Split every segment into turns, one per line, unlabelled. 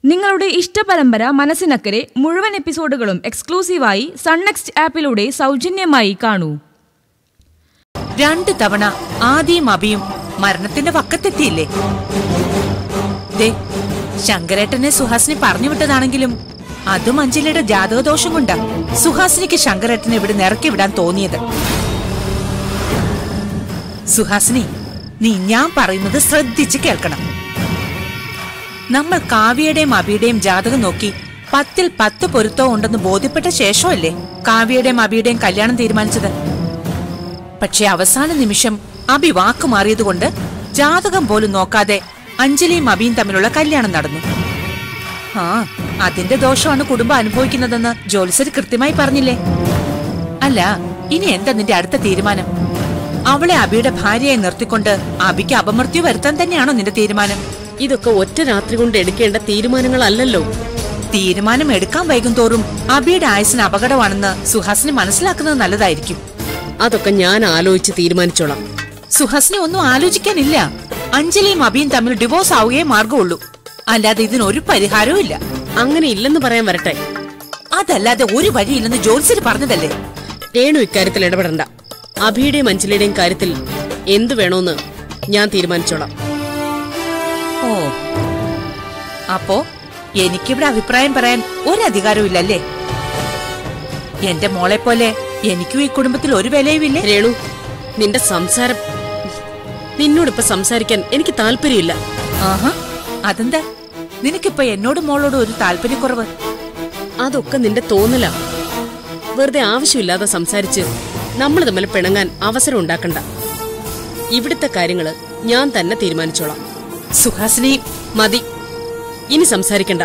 നിങ്ങളുടെ ഇഷ്ടപരമ്പര മനസ്സിനക്കരെ മുഴുവൻ എപ്പിസോഡുകളും എക്സ്ക്ലൂസീവായി സൺനെക്സ്റ്റ് ആപ്പിലൂടെ സൗജന്യമായി കാണൂ
രണ്ട് തവണ ആദിയും അബിയും മരണത്തിന്റെ പക്കത്തെത്തിയില്ലേ ദേ ശങ്കരേട്ടനെ സുഹാസിനി പറഞ്ഞു വിട്ടതാണെങ്കിലും അതും അഞ്ജലിയുടെ ജാതകദോഷം കൊണ്ടാ സുഹാസിനിക്ക് ശങ്കരേട്ടനെ ഇവിടെ ഇറക്കി വിടാൻ തോന്നിയത് സുഹാസിനി നീ ഞാൻ പറയുന്നത് ശ്രദ്ധിച്ച് കേൾക്കണം നമ്മൾ കാവ്യയുടെയും അബിയുടെയും ജാതകം നോക്കി പത്തിൽ പത്ത് പൊരുത്തം ഉണ്ടെന്ന് ബോധ്യപ്പെട്ട ശേഷമല്ലേ കാവ്യയുടെയും അബിയുടെയും കല്യാണം തീരുമാനിച്ചത് പക്ഷെ അവസാന നിമിഷം അബി വാക്ക് മാറിയതുകൊണ്ട് ജാതകം പോലും നോക്കാതെ അഞ്ജലിയും അബിയും തമ്മിലുള്ള കല്യാണം നടന്നു ആ അതിന്റെ ദോഷമാണ് കുടുംബം അനുഭവിക്കുന്നതെന്ന് ജോലിസർ കൃത്യമായി പറഞ്ഞില്ലേ അല്ല ഇനി എന്താ നിന്റെ അടുത്ത തീരുമാനം അവളെ അബിയുടെ ഭാര്യയായി നിർത്തിക്കൊണ്ട് അബിക്ക് അപമൃത്യു വരുത്താൻ തന്നെയാണോ നിന്റെ തീരുമാനം
ഇതൊക്കെ ഒറ്റ രാത്രി കൊണ്ട് എടുക്കേണ്ട തീരുമാനങ്ങളല്ലല്ലോ
തീരുമാനം എടുക്കാൻ വൈകും തോറും അബിയുടെ ആയുസിന് അപകടമാണെന്ന് സുഹാസിന് മനസ്സിലാക്കുന്നത് നല്ലതായിരിക്കും
അതൊക്കെ ഞാൻ ആലോചിച്ച് തീരുമാനിച്ചോളാം
സുഹാസിനെ ഒന്നും ആലോചിക്കാനില്ല അഞ്ജലിയും അബിയും തമ്മിൽ ഡിവോഴ്സ് ആവുകയേ മാർഗമുള്ളൂ അല്ലാതെ ഇതിനൊരു പരിഹാരവും ഇല്ല
അങ്ങനെ ഇല്ലെന്ന് പറയാൻ വരട്ടെ
അതല്ലാതെ ഒരു വഴിയില്ലെന്ന് ജോത്സ്യര് പറഞ്ഞതല്ലേ
രേണു ഇക്കാര്യത്തിൽ ഇടപെടണ്ട അഭിയുടെയും അഞ്ജലിയുടെയും കാര്യത്തിൽ എന്തു വേണോന്ന് ഞാൻ തീരുമാനിച്ചോളാം
ഓ അപ്പോ എനിക്കിവിടെ അഭിപ്രായം പറയാൻ ഒരു അധികാരവും ഇല്ലല്ലേ എന്റെ മോളെ പോലെ എനിക്കും ഈ കുടുംബത്തിൽ ഒരു വിലയുമില്ലേ
രേണു നിന്റെ സംസാരം നിന്നോടിപ്പൊ സംസാരിക്കാൻ എനിക്ക് താല്പര്യമില്ല
ആഹാ അതെന്താ നിനക്കിപ്പോ എന്നോട് മോളോട് ഒരു താല്പര്യക്കുറവ്
അതൊക്കെ നിന്റെ തോന്നലാ വെറുതെ ആവശ്യമില്ലാതെ സംസാരിച്ച് നമ്മൾ തമ്മിൽ പിണങ്ങാൻ അവസരം ഉണ്ടാക്കണ്ട ഇവിടുത്തെ കാര്യങ്ങള് ഞാൻ തന്നെ തീരുമാനിച്ചോളാം
സുഹാസിനി
മതി ഇനി സംസാരിക്കണ്ട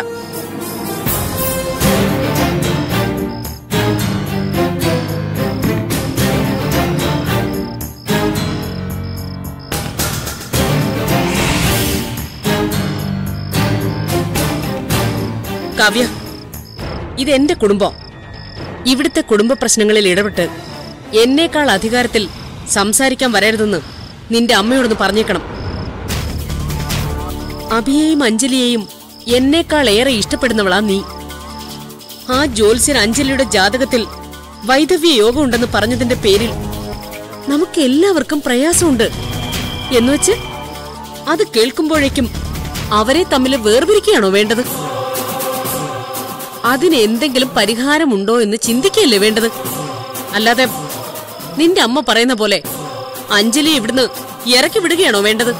കാവ്യ ഇതെന്റെ കുടുംബം ഇവിടുത്തെ കുടുംബ പ്രശ്നങ്ങളിൽ ഇടപെട്ട് എന്നേക്കാൾ അധികാരത്തിൽ സംസാരിക്കാൻ വരരുതെന്ന് നിന്റെ അമ്മയോടൊന്ന് പറഞ്ഞേക്കണം അഭിയെയും അഞ്ജലിയെയും എന്നേക്കാൾ ഏറെ ഇഷ്ടപ്പെടുന്നവളാ നീ ആ ജ്യോത്സ്യൻ അഞ്ജലിയുടെ ജാതകത്തിൽ വൈദവ്യ യോഗം ഉണ്ടെന്ന് പറഞ്ഞതിന്റെ പേരിൽ നമുക്ക് എല്ലാവർക്കും പ്രയാസമുണ്ട് എന്നുവെച്ച് അത് കേൾക്കുമ്പോഴേക്കും അവരെ തമ്മിൽ വേർപിരിക്കുകയാണോ വേണ്ടത് അതിന് എന്തെങ്കിലും പരിഹാരമുണ്ടോ എന്ന് ചിന്തിക്കുകയല്ലേ വേണ്ടത് അല്ലാതെ നിന്റെ അമ്മ പറയുന്ന പോലെ അഞ്ജലി ഇവിടുന്ന് ഇറക്കി വിടുകയാണോ വേണ്ടത്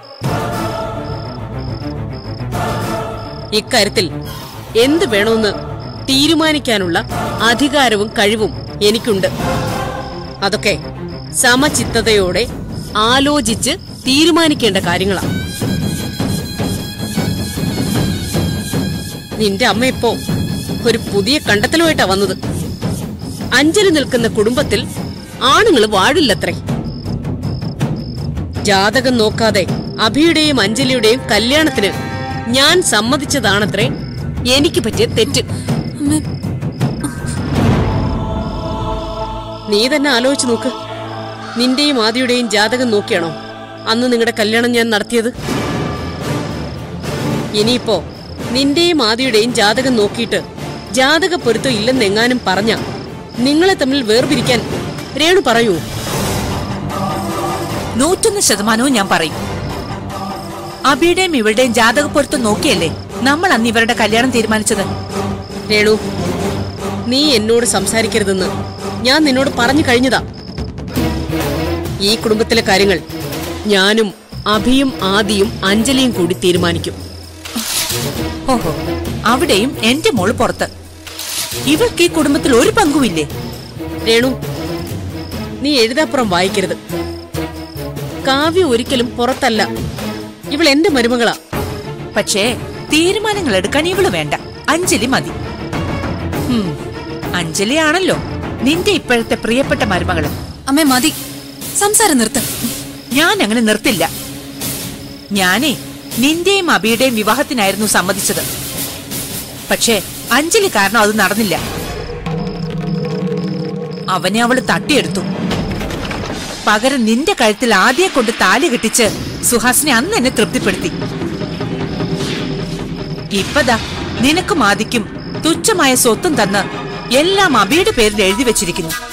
ഇക്കാര്യത്തിൽ എന്ത് വേണമെന്ന് തീരുമാനിക്കാനുള്ള അധികാരവും കഴിവും എനിക്കുണ്ട് അതൊക്കെ സമചിത്തതയോടെ ആലോചിച്ച് തീരുമാനിക്കേണ്ട കാര്യങ്ങളാണ് നിന്റെ അമ്മ ഇപ്പോ ഒരു പുതിയ കണ്ടെത്തലുമായിട്ടാ വന്നത് അഞ്ജലി നിൽക്കുന്ന കുടുംബത്തിൽ ആണുങ്ങൾ വാഴില്ലത്രേ ജാതകം നോക്കാതെ അഭിയുടെയും അഞ്ജലിയുടെയും കല്യാണത്തിന് ഞാൻ സമ്മതിച്ചതാണത്രേ എനിക്ക് പറ്റിയ തെറ്റ് നീ തന്നെ ആലോചിച്ചു നോക്ക് നിന്റെയും ആദിയുടെയും ജാതകം നോക്കിയാണോ അന്ന് നിങ്ങളുടെ കല്യാണം ഞാൻ നടത്തിയത് ഇനിയിപ്പോ നിന്റെയും ആദിയുടെയും ജാതകം നോക്കിയിട്ട് ജാതക പൊരുത്തം ഇല്ലെന്നെങ്ങാനും പറഞ്ഞ നിങ്ങളെ തമ്മിൽ വേർപിരിക്കാൻ രേണു പറയൂ
നൂറ്റൊന്ന് ശതമാനവും ഞാൻ പറയും അബിയുടെയും ഇവരുടെയും ജാതക പൊരുത്തം നോക്കിയല്ലേ നമ്മൾ അന്ന് ഇവരുടെ കല്യാണം തീരുമാനിച്ചത്
രേണു നീ എന്നോട് സംസാരിക്കരുതെന്ന് ഞാൻ നിന്നോട് പറഞ്ഞു കഴിഞ്ഞതാ ഈ കുടുംബത്തിലെ കാര്യങ്ങൾ ഞാനും അഭിയും ആദിയും അഞ്ജലിയും കൂടി തീരുമാനിക്കും
ഓഹോ അവിടെയും എന്റെ മോള് പുറത്ത് ഇവൾക്ക് ഈ കുടുംബത്തിൽ ഒരു പങ്കുമില്ലേ
രേണു നീ എഴുതാപ്പുറം വായിക്കരുത് കാവ്യ ഒരിക്കലും പുറത്തല്ല ഇവൾ എന്റെ മരുമകളാ
പക്ഷേ തീരുമാനങ്ങൾ എടുക്കാൻ ഇവള് വേണ്ട അഞ്ജലി മതി ഹും, അഞ്ജലി ആണല്ലോ നിന്റെ ഇപ്പോഴത്തെ പ്രിയപ്പെട്ട മരുമകള്
അമ്മേ മതി സംസാരം നിർത്ത
ഞാൻ അങ്ങനെ നിർത്തില്ല ഞാനേ നിന്റെയും അബിയുടെയും വിവാഹത്തിനായിരുന്നു സമ്മതിച്ചത് പക്ഷേ അഞ്ജലി കാരണം അത് നടന്നില്ല അവനെ അവള് തട്ടിയെടുത്തു പകരം നിന്റെ കഴുത്തിൽ ആദ്യം കൊണ്ട് താലി കെട്ടിച്ച് സുഹാസിനെ അന്ന് എന്നെ തൃപ്തിപ്പെടുത്തി ഇപ്പതാ നിനക്കും ആദിക്കും തുച്ഛമായ സ്വത്തും തന്ന് എല്ലാം അബിയുടെ പേരിൽ എഴുതി വെച്ചിരിക്കുന്നു